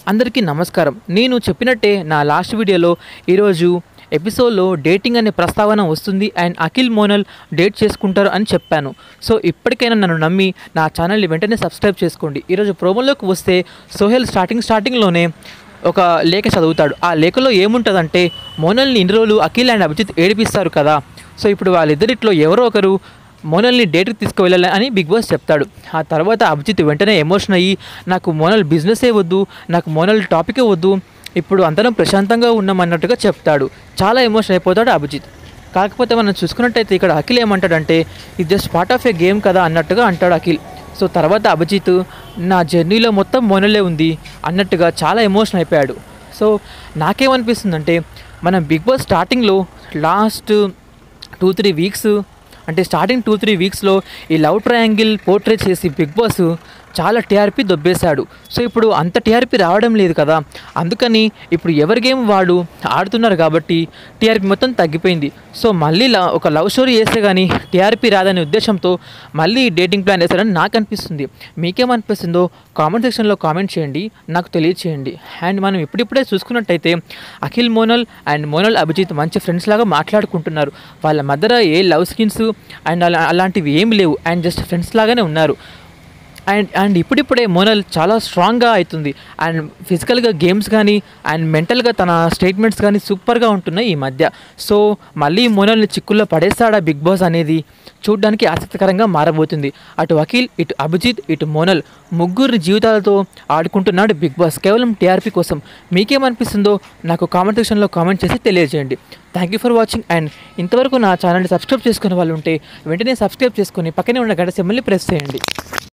అందరికీ నమస్కారం నేను చెప్పినట్టే నా లాస్ట్ వీడియోలో ఈరోజు ఎపిసోడ్లో డేటింగ్ అనే ప్రస్తావన వస్తుంది అండ్ అఖిల్ మోనల్ డేట్ చేసుకుంటారు అని చెప్పాను సో ఇప్పటికైనా నన్ను నమ్మి నా ఛానల్ని వెంటనే సబ్స్క్రైబ్ చేసుకోండి ఈరోజు ప్రోమోలోకి వస్తే సోహెల్ స్టార్టింగ్ స్టార్టింగ్లోనే ఒక లేఖ చదువుతాడు ఆ లేఖలో ఏముంటుందంటే మోనల్ని ఇన్ని రోజులు అఖిల్ అండ్ అభిజిత్ ఏడిపిస్తారు కదా సో ఇప్పుడు వాళ్ళిద్దరిట్లో ఎవరో ఒకరు మోనల్ని డేట్కి తీసుకువెళ్ళాలి అని బిగ్ బాస్ చెప్తాడు ఆ తర్వాత అభిజిత్ వెంటనే ఎమోషన్ అయ్యి నాకు మోనల్ బిజినెసే వద్దు నాకు మోనల్ టాపికే వద్దు ఇప్పుడు అందరం ప్రశాంతంగా ఉన్నామన్నట్టుగా చెప్తాడు చాలా ఎమోషన్ అయిపోతాడు అభిజిత్ కాకపోతే మనం చూసుకున్నట్టయితే ఇక్కడ అఖిల్ ఏమంటాడంటే ఇది just part of a game కదా అన్నట్టుగా అంటాడు అఖిల్ సో తర్వాత అభిజిత్ నా జర్నీలో మొత్తం మోనలే ఉంది అన్నట్టుగా చాలా ఎమోషన్ అయిపోయాడు సో నాకేమనిపిస్తుందంటే మనం బిగ్ బాస్ స్టార్టింగ్లో లాస్ట్ టూ త్రీ వీక్స్ అంటే స్టార్టింగ్ టూ త్రీ వీక్స్లో ఈ లవ్ ట్రయాంగిల్ పోర్ట్రేట్ చేసి బిగ్ బాస్ చాలా టీఆర్పీ దొబ్బేశాడు సో ఇప్పుడు అంత టీఆర్పీ రావడం లేదు కదా అందుకని ఇప్పుడు ఎవరి గేమ్ వాడు ఆడుతున్నారు కాబట్టి టీఆర్పీ మొత్తం తగ్గిపోయింది సో మళ్ళీ ల- ఒక లవ్ స్టోరీ చేస్తే కానీ టీఆర్పీ రాదనే ఉద్దేశంతో మళ్ళీ డేటింగ్ ప్లాన్ వేస్తారని నాకు అనిపిస్తుంది మీకేమనిపిస్తుందో కామెంట్ సెక్షన్లో కామెంట్ చేయండి నాకు తెలియచేయండి అండ్ మనం ఇప్పుడిప్పుడే చూసుకున్నట్టయితే అఖిల్ మోనల్ అండ్ మోనల్ అభిజిత్ మంచి ఫ్రెండ్స్ లాగా మాట్లాడుకుంటున్నారు వాళ్ళ మధ్య ఏ లవ్ స్కిన్స్ అండ్ అలా అలాంటివి ఏమి లేవు అండ్ జస్ట్ ఫ్రెండ్స్ లాగానే ఉన్నారు అండ్ అండ్ ఇప్పుడిప్పుడే మోనల్ చాలా స్ట్రాంగ్గా అవుతుంది అండ్ ఫిజికల్గా గేమ్స్ కానీ అండ్ మెంటల్గా తన స్టేట్మెంట్స్ కానీ సూపర్గా ఉంటున్నాయి ఈ మధ్య సో మళ్ళీ మోనల్ని చిక్కుల్లో పడేస్తాడా బిగ్ బాస్ అనేది చూడడానికి ఆసక్తికరంగా మారబోతుంది అటు అఖిల్ ఇటు అభిజిత్ ఇటు మోనల్ ముగ్గురు జీవితాలతో ఆడుకుంటున్నాడు బిగ్ బాస్ కేవలం టీఆర్పీ కోసం మీకేమనిపిస్తుందో నాకు కామెంట్ సెక్షన్లో కామెంట్ చేసి తెలియజేయండి thank you for watching and ఇంతవరకు నా ఛానల్ని సబ్స్క్రైబ్ చేసుకునే వాళ్ళు ఉంటే వెంటనే సబ్స్క్రైబ్ చేసుకొని పక్కనే ఉన్న గంట సింబల్ని ప్రెస్ చేయండి